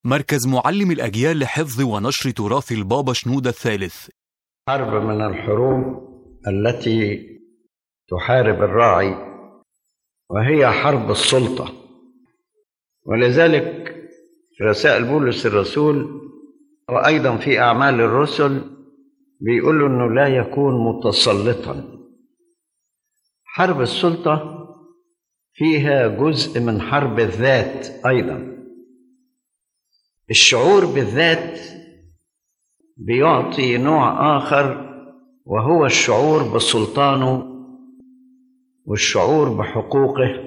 مركز معلم الأجيال لحفظ ونشر تراث البابا شنودة الثالث حرب من الحروب التي تحارب الراعي وهي حرب السلطة ولذلك في رسائل بولس الرسول وأيضا في أعمال الرسل بيقولوا أنه لا يكون متسلطا حرب السلطة فيها جزء من حرب الذات أيضا الشعور بالذات بيعطي نوع آخر وهو الشعور بسلطانه والشعور بحقوقه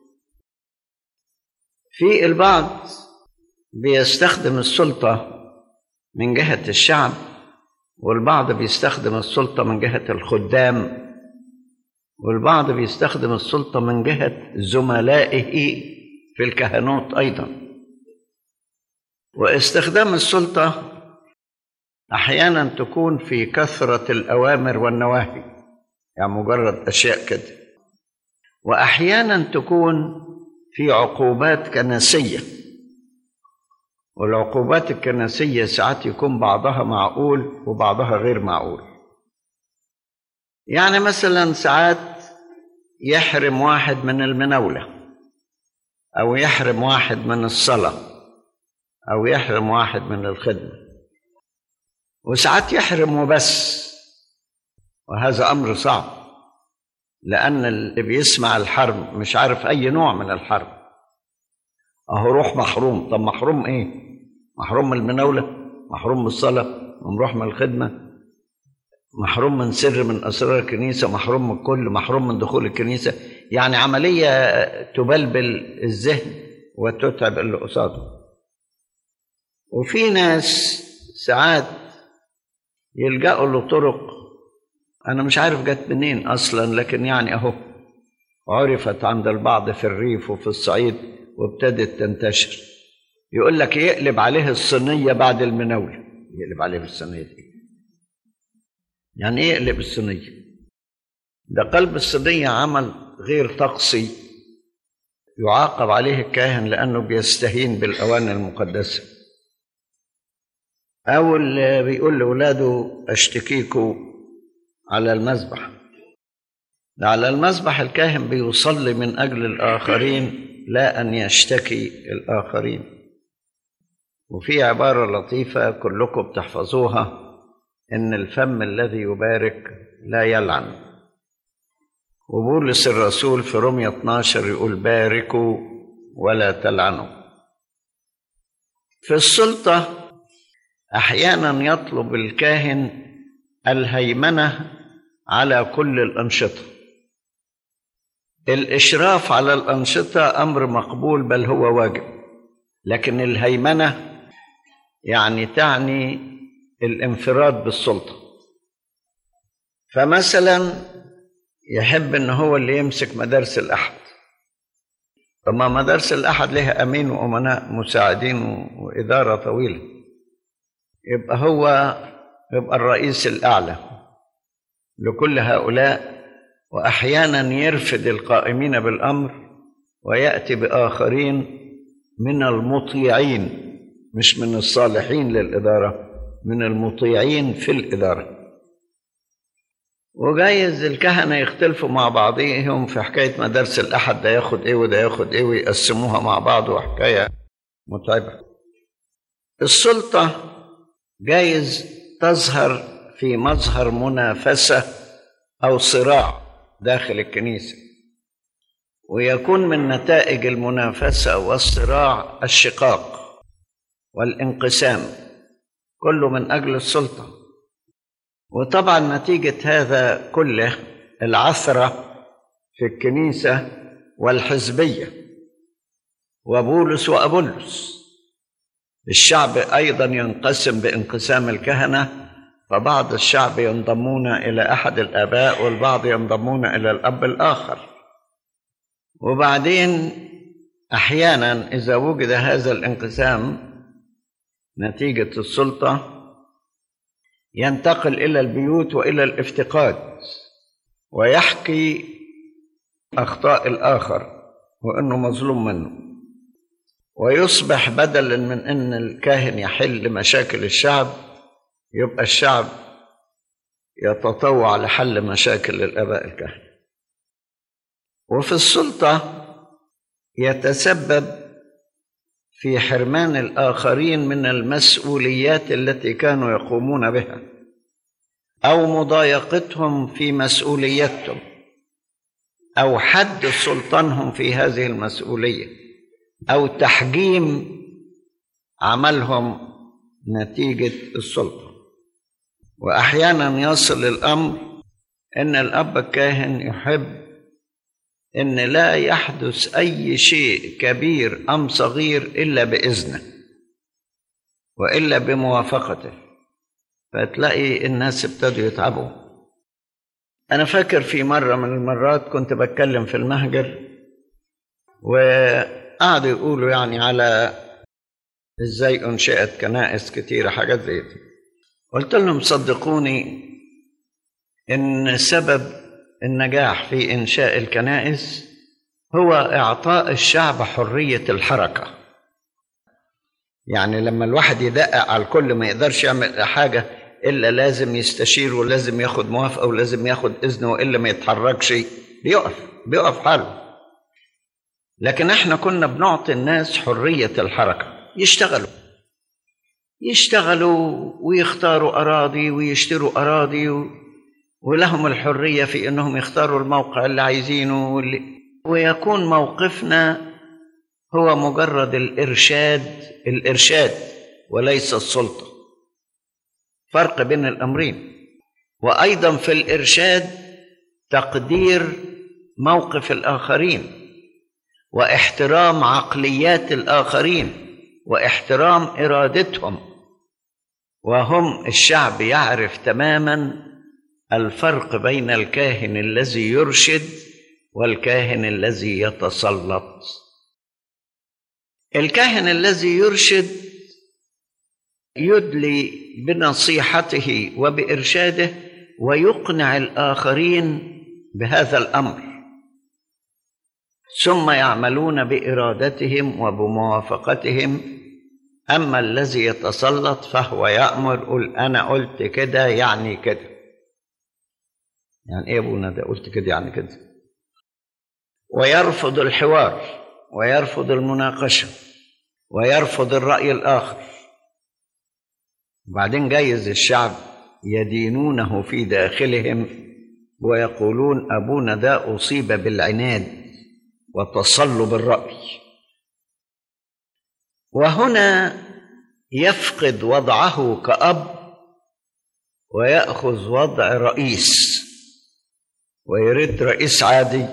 في البعض بيستخدم السلطة من جهة الشعب والبعض بيستخدم السلطة من جهة الخدام والبعض بيستخدم السلطة من جهة زملائه في الكهنوت أيضا واستخدام السلطة أحيانا تكون في كثرة الأوامر والنواهي يعني مجرد أشياء كده وأحيانا تكون في عقوبات كنسية والعقوبات الكنسية ساعات يكون بعضها معقول وبعضها غير معقول يعني مثلا ساعات يحرم واحد من المناولة أو يحرم واحد من الصلاة أو يحرم واحد من الخدمة وساعات يحرم وبس وهذا أمر صعب لأن اللي بيسمع الحرب مش عارف أي نوع من الحرب أهو روح محروم طب محروم إيه؟ محروم من المناولة محروم من الصلاة محروم من الخدمة محروم من سر من أسرار الكنيسة محروم من كل محروم من دخول الكنيسة يعني عملية تبلبل الذهن وتتعب اللي قصاده وفي ناس ساعات يلجأوا لطرق أنا مش عارف جت منين أصلا لكن يعني أهو عرفت عند البعض في الريف وفي الصعيد وابتدت تنتشر يقول لك يقلب عليه الصينية بعد المناولة يقلب عليه بالصينية دي يعني ايه يقلب الصينية ده قلب الصينية عمل غير طقسي يعاقب عليه الكاهن لأنه بيستهين بالأواني المقدسة أو اللي بيقول لأولاده أشتكيكوا على المذبح ده على المذبح الكاهن بيصلي من أجل الآخرين لا أن يشتكي الآخرين وفي عبارة لطيفة كلكم بتحفظوها إن الفم الذي يبارك لا يلعن وبولس الرسول في رمية 12 يقول باركوا ولا تلعنوا في السلطة أحيانا يطلب الكاهن الهيمنة على كل الأنشطة الإشراف على الأنشطة أمر مقبول بل هو واجب لكن الهيمنة يعني تعني الانفراد بالسلطة فمثلا يحب ان هو اللي يمسك مدارس الأحد طب ما مدارس الأحد لها أمين وأمناء مساعدين وإدارة طويلة يبقى هو يبقى الرئيس الأعلى لكل هؤلاء وأحيانا يرفد القائمين بالأمر ويأتي بآخرين من المطيعين مش من الصالحين للإدارة من المطيعين في الإدارة وجايز الكهنة يختلفوا مع بعضهم في حكاية مدارس الأحد ده ياخد إيه وده ياخد إيه ويقسموها مع بعض وحكاية متعبة السلطة جايز تظهر في مظهر منافسة أو صراع داخل الكنيسة ويكون من نتائج المنافسة والصراع الشقاق والانقسام كله من أجل السلطة وطبعا نتيجة هذا كله العثرة في الكنيسة والحزبية وبولس وأبولس الشعب أيضا ينقسم بانقسام الكهنة فبعض الشعب ينضمون إلى أحد الآباء والبعض ينضمون إلى الأب الآخر وبعدين أحيانا إذا وجد هذا الانقسام نتيجة السلطة ينتقل إلى البيوت وإلى الافتقاد ويحكي أخطاء الآخر وأنه مظلوم منه ويصبح بدلا من ان الكاهن يحل مشاكل الشعب يبقى الشعب يتطوع لحل مشاكل الاباء الكهنه وفي السلطه يتسبب في حرمان الاخرين من المسؤوليات التي كانوا يقومون بها او مضايقتهم في مسؤوليتهم او حد سلطانهم في هذه المسؤوليه او تحجيم عملهم نتيجه السلطه واحيانا يصل الامر ان الاب الكاهن يحب ان لا يحدث اي شيء كبير ام صغير الا باذنه والا بموافقته فتلاقي الناس ابتدوا يتعبوا انا فاكر في مره من المرات كنت بتكلم في المهجر وقعدوا يقولوا يعني على ازاي انشئت كنائس كتيره حاجات زي دي قلت لهم صدقوني ان سبب النجاح في انشاء الكنائس هو اعطاء الشعب حريه الحركه يعني لما الواحد يدقق على الكل ما يقدرش يعمل حاجه الا لازم يستشير ولازم ياخد موافقه ولازم ياخد اذن والا ما يتحركش بيقف بيقف حاله لكن احنا كنا بنعطي الناس حريه الحركه يشتغلوا يشتغلوا ويختاروا اراضي ويشتروا اراضي و... ولهم الحريه في انهم يختاروا الموقع اللي عايزينه واللي... ويكون موقفنا هو مجرد الارشاد الارشاد وليس السلطه فرق بين الامرين وايضا في الارشاد تقدير موقف الاخرين واحترام عقليات الاخرين واحترام ارادتهم وهم الشعب يعرف تماما الفرق بين الكاهن الذي يرشد والكاهن الذي يتسلط الكاهن الذي يرشد يدلي بنصيحته وبارشاده ويقنع الاخرين بهذا الامر ثم يعملون بارادتهم وبموافقتهم اما الذي يتسلط فهو يامر قل انا قلت كده يعني كده يعني ايه يا ابونا ده قلت كده يعني كده ويرفض الحوار ويرفض المناقشه ويرفض الراي الاخر وبعدين جايز الشعب يدينونه في داخلهم ويقولون ابونا ده اصيب بالعناد وتصلب الراي وهنا يفقد وضعه كاب وياخذ وضع رئيس ويرد رئيس عادي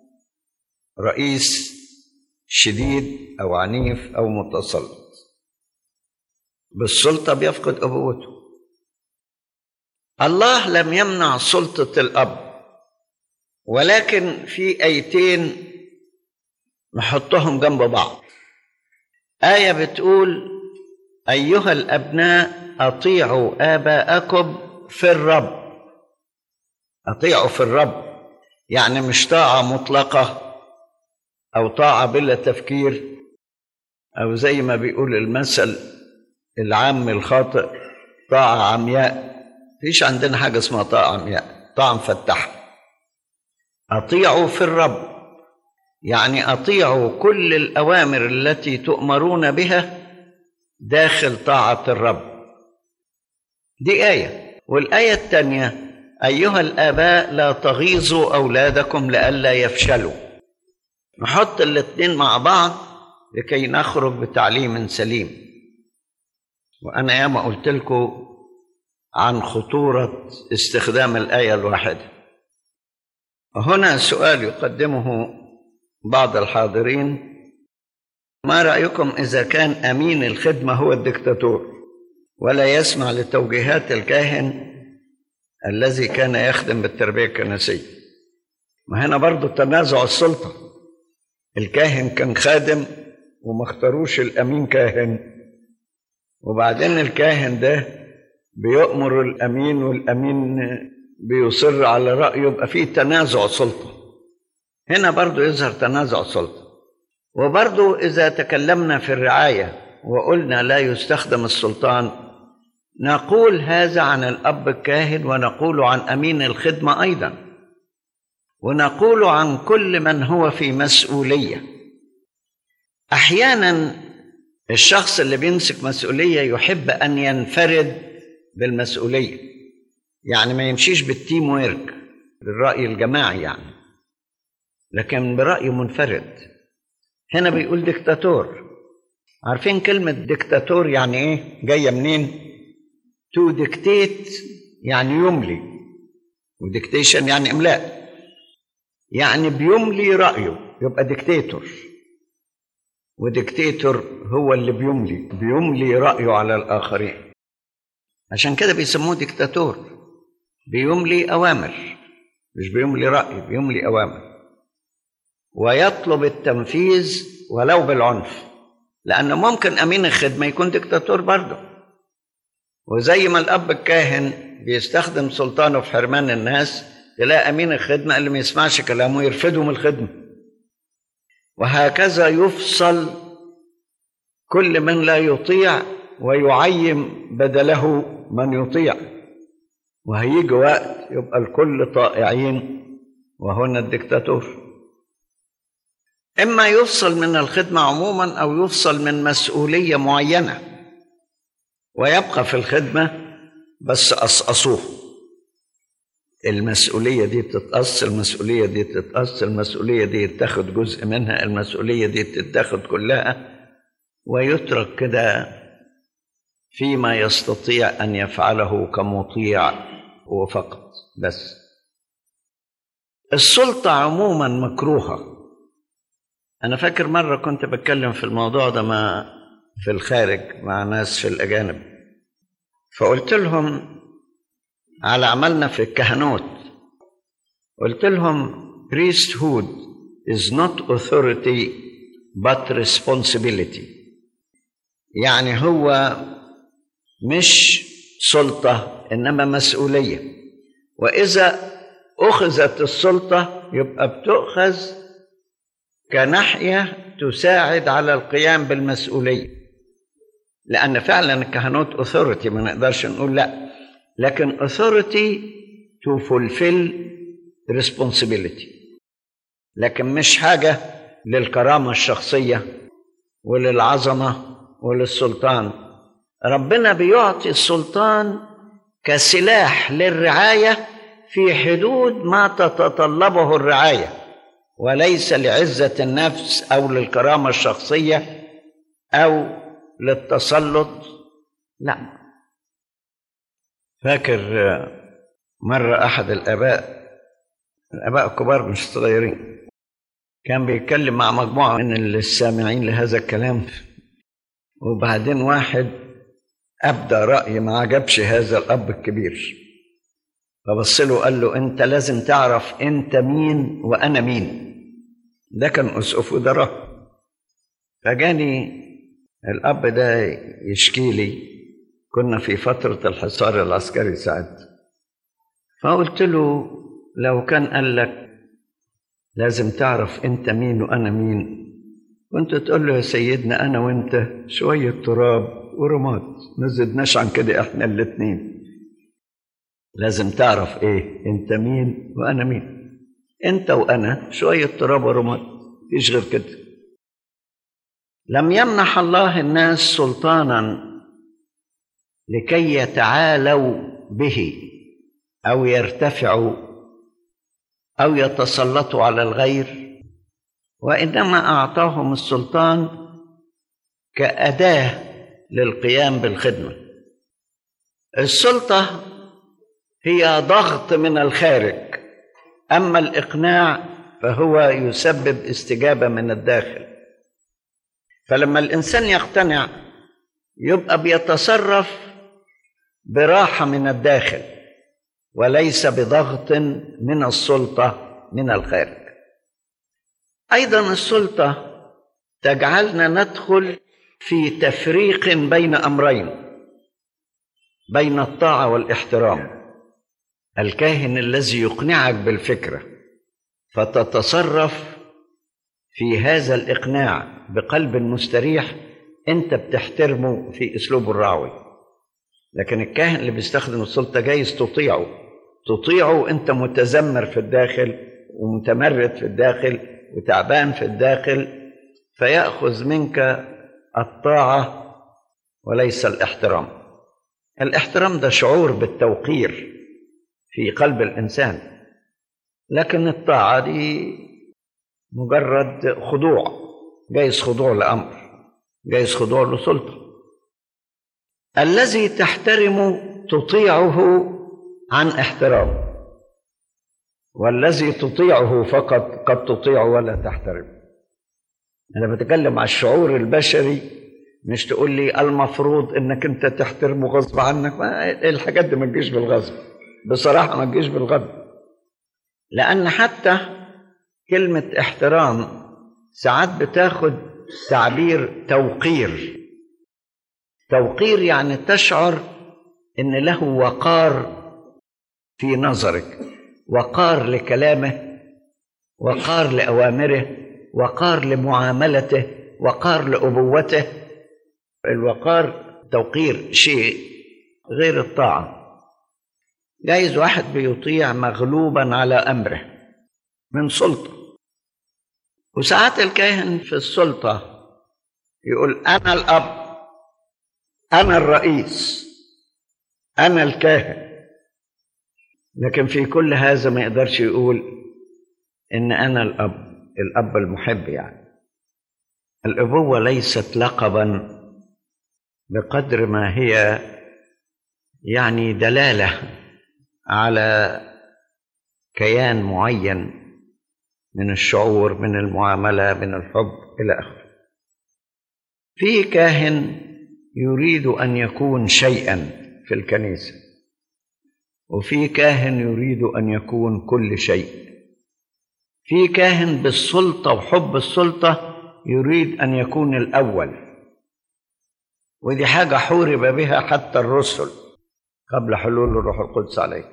رئيس شديد او عنيف او متسلط بالسلطه بيفقد ابوته الله لم يمنع سلطه الاب ولكن في ايتين نحطهم جنب بعض ايه بتقول ايها الابناء اطيعوا اباءكم في الرب اطيعوا في الرب يعني مش طاعه مطلقه او طاعه بلا تفكير او زي ما بيقول المثل العام الخاطئ طاعه عمياء فيش عندنا حاجه اسمها طاعه عمياء طاعه مفتحه اطيعوا في الرب يعني اطيعوا كل الاوامر التي تؤمرون بها داخل طاعه الرب دي ايه والايه الثانيه ايها الاباء لا تغيظوا اولادكم لئلا يفشلوا نحط الاثنين مع بعض لكي نخرج بتعليم سليم وانا ياما قلت لكم عن خطوره استخدام الايه الواحده هنا سؤال يقدمه بعض الحاضرين ما رايكم اذا كان امين الخدمه هو الدكتاتور ولا يسمع لتوجيهات الكاهن الذي كان يخدم بالتربيه الكنسيه ما هنا برضو تنازع السلطه الكاهن كان خادم وما اختاروش الامين كاهن وبعدين الكاهن ده بيأمر الامين والامين بيصر على رايه يبقى فيه تنازع سلطه هنا برضو يظهر تنازع سلطه وبرضو إذا تكلمنا في الرعاية وقلنا لا يستخدم السلطان نقول هذا عن الأب الكاهن ونقول عن أمين الخدمة أيضا ونقول عن كل من هو في مسؤولية أحيانا الشخص اللي بيمسك مسؤولية يحب أن ينفرد بالمسؤولية يعني ما يمشيش بالتيم ويرك بالرأي الجماعي يعني لكن برأي منفرد هنا بيقول ديكتاتور عارفين كلمة ديكتاتور يعني ايه جاية منين تو ديكتيت يعني يملي وديكتيشن يعني املاء يعني بيملي رأيه يبقى ديكتاتور وديكتاتور هو اللي بيملي بيملي رأيه على الآخرين عشان كده بيسموه ديكتاتور بيملي أوامر مش بيملي رأي بيملي أوامر ويطلب التنفيذ ولو بالعنف لأنه ممكن أمين الخدمة يكون ديكتاتور برضه وزي ما الأب الكاهن بيستخدم سلطانه في حرمان الناس تلاقي أمين الخدمة اللي ما يسمعش كلامه يرفضه من الخدمة وهكذا يفصل كل من لا يطيع ويعين بدله من يطيع وهيجي وقت يبقى الكل طائعين وهنا الدكتاتور اما يفصل من الخدمه عموما او يفصل من مسؤوليه معينه ويبقى في الخدمه بس قصقصوه المسؤولية دي تتقص المسؤولية دي تتقص المسؤولية دي تاخد جزء منها المسؤولية دي تتاخد كلها ويترك كده فيما يستطيع أن يفعله كمطيع وفقط بس السلطة عموما مكروهة أنا فاكر مرة كنت بتكلم في الموضوع ده مع في الخارج مع ناس في الأجانب فقلت لهم على عملنا في الكهنوت قلت لهم priesthood is not authority but responsibility يعني هو مش سلطة إنما مسؤولية وإذا أخذت السلطة يبقى بتؤخذ كناحية تساعد على القيام بالمسؤولية لأن فعلا الكهنوت authority ما نقدرش نقول لأ لكن authority to fulfill responsibility لكن مش حاجة للكرامة الشخصية وللعظمة وللسلطان ربنا بيعطي السلطان كسلاح للرعاية في حدود ما تتطلبه الرعاية وليس لعزة النفس أو للكرامة الشخصية أو للتسلط لا فاكر مرة أحد الآباء الآباء الكبار مش صغيرين كان بيتكلم مع مجموعة من السامعين لهذا الكلام وبعدين واحد أبدى رأي ما عجبش هذا الأب الكبير فبص له قال له أنت لازم تعرف أنت مين وأنا مين ده كان أسقف ودراه فجاني الأب ده يشكي لي كنا في فترة الحصار العسكري ساعتها فقلت له لو كان قال لك لازم تعرف انت مين وانا مين كنت تقول له يا سيدنا انا وانت شوية تراب ورماد ما زدناش عن كده احنا الاتنين لازم تعرف ايه انت مين وانا مين انت وانا شوية تراب ورماد مفيش غير كده لم يمنح الله الناس سلطانا لكي يتعالوا به او يرتفعوا او يتسلطوا على الغير وانما اعطاهم السلطان كاداه للقيام بالخدمه السلطه هي ضغط من الخارج اما الاقناع فهو يسبب استجابه من الداخل فلما الانسان يقتنع يبقى بيتصرف براحه من الداخل وليس بضغط من السلطه من الخارج ايضا السلطه تجعلنا ندخل في تفريق بين امرين بين الطاعه والاحترام الكاهن الذي يقنعك بالفكره فتتصرف في هذا الإقناع بقلب مستريح أنت بتحترمه في أسلوبه الراوي لكن الكاهن اللي بيستخدم السلطة جايز تطيعه تطيعه وأنت متذمر في الداخل ومتمرد في الداخل وتعبان في الداخل فيأخذ منك الطاعة وليس الاحترام الاحترام ده شعور بالتوقير في قلب الإنسان لكن الطاعة دي مجرد خضوع جايز خضوع لأمر جايز خضوع لسلطة الذي تحترم تطيعه عن احترام والذي تطيعه فقط قد تطيعه ولا تحترم أنا بتكلم على الشعور البشري مش تقول لي المفروض انك انت تحترمه غصب عنك ما الحاجات دي ما تجيش بالغصب بصراحه ما تجيش بالغصب لان حتى كلمه احترام ساعات بتاخد تعبير توقير توقير يعني تشعر ان له وقار في نظرك وقار لكلامه وقار لاوامره وقار لمعاملته وقار لابوته الوقار توقير شيء غير الطاعة جايز واحد بيطيع مغلوبا على أمره من سلطة وساعات الكاهن في السلطة يقول أنا الأب أنا الرئيس أنا الكاهن لكن في كل هذا ما يقدرش يقول إن أنا الأب الأب المحب يعني الأبوة ليست لقبا بقدر ما هي يعني دلاله على كيان معين من الشعور من المعامله من الحب الى اخره في كاهن يريد ان يكون شيئا في الكنيسه وفي كاهن يريد ان يكون كل شيء في كاهن بالسلطه وحب السلطه يريد ان يكون الاول ودي حاجة حورب بها حتى الرسل قبل حلول الروح القدس عليه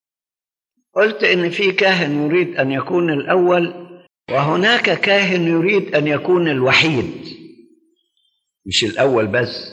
قلت إن في كاهن يريد أن يكون الأول وهناك كاهن يريد أن يكون الوحيد مش الأول بس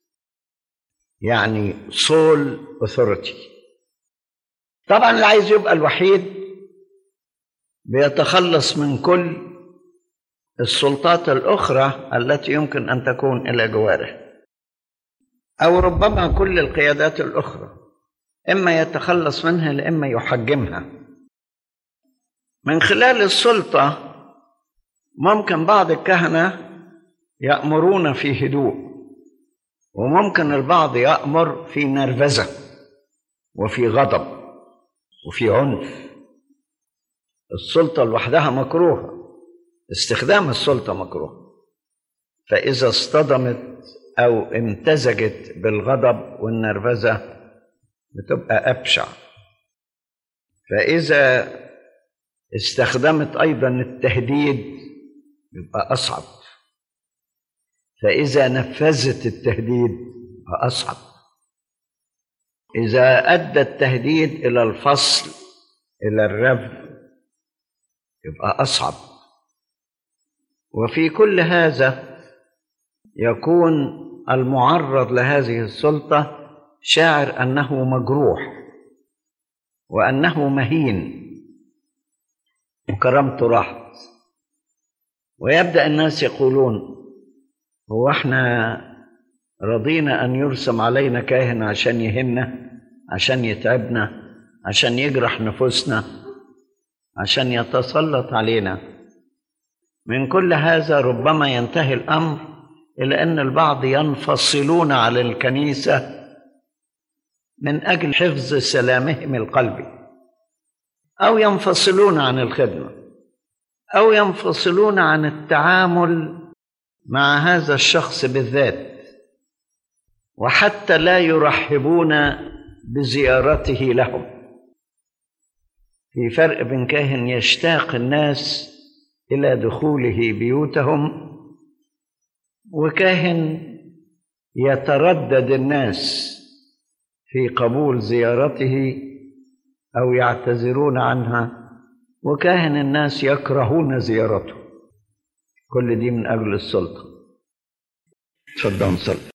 يعني سول authority طبعا اللي عايز يبقى الوحيد بيتخلص من كل السلطات الأخرى التي يمكن أن تكون إلى جواره أو ربما كل القيادات الأخرى إما يتخلص منها لإما يحجمها من خلال السلطة ممكن بعض الكهنة يأمرون في هدوء وممكن البعض يأمر في نرفزة وفي غضب وفي عنف السلطة لوحدها مكروهة استخدام السلطة مكروه فإذا اصطدمت أو امتزجت بالغضب والنرفزة بتبقى أبشع فإذا استخدمت أيضا التهديد يبقى أصعب فإذا نفذت التهديد يبقى أصعب إذا أدى التهديد إلى الفصل إلى الرفض يبقى أصعب وفي كل هذا يكون المعرض لهذه السلطة شاعر أنه مجروح وأنه مهين وكرامته راحت ويبدأ الناس يقولون هو احنا رضينا أن يرسم علينا كاهن عشان يهنا عشان يتعبنا عشان يجرح نفوسنا عشان يتسلط علينا من كل هذا ربما ينتهي الأمر إلى أن البعض ينفصلون عن الكنيسة من أجل حفظ سلامهم القلبي أو ينفصلون عن الخدمة أو ينفصلون عن التعامل مع هذا الشخص بالذات وحتى لا يرحبون بزيارته لهم في فرق بين كاهن يشتاق الناس إلى دخوله بيوتهم وكاهن يتردد الناس في قبول زيارته او يعتذرون عنها وكاهن الناس يكرهون زيارته كل دي من أجل السلطة تفضل نصلي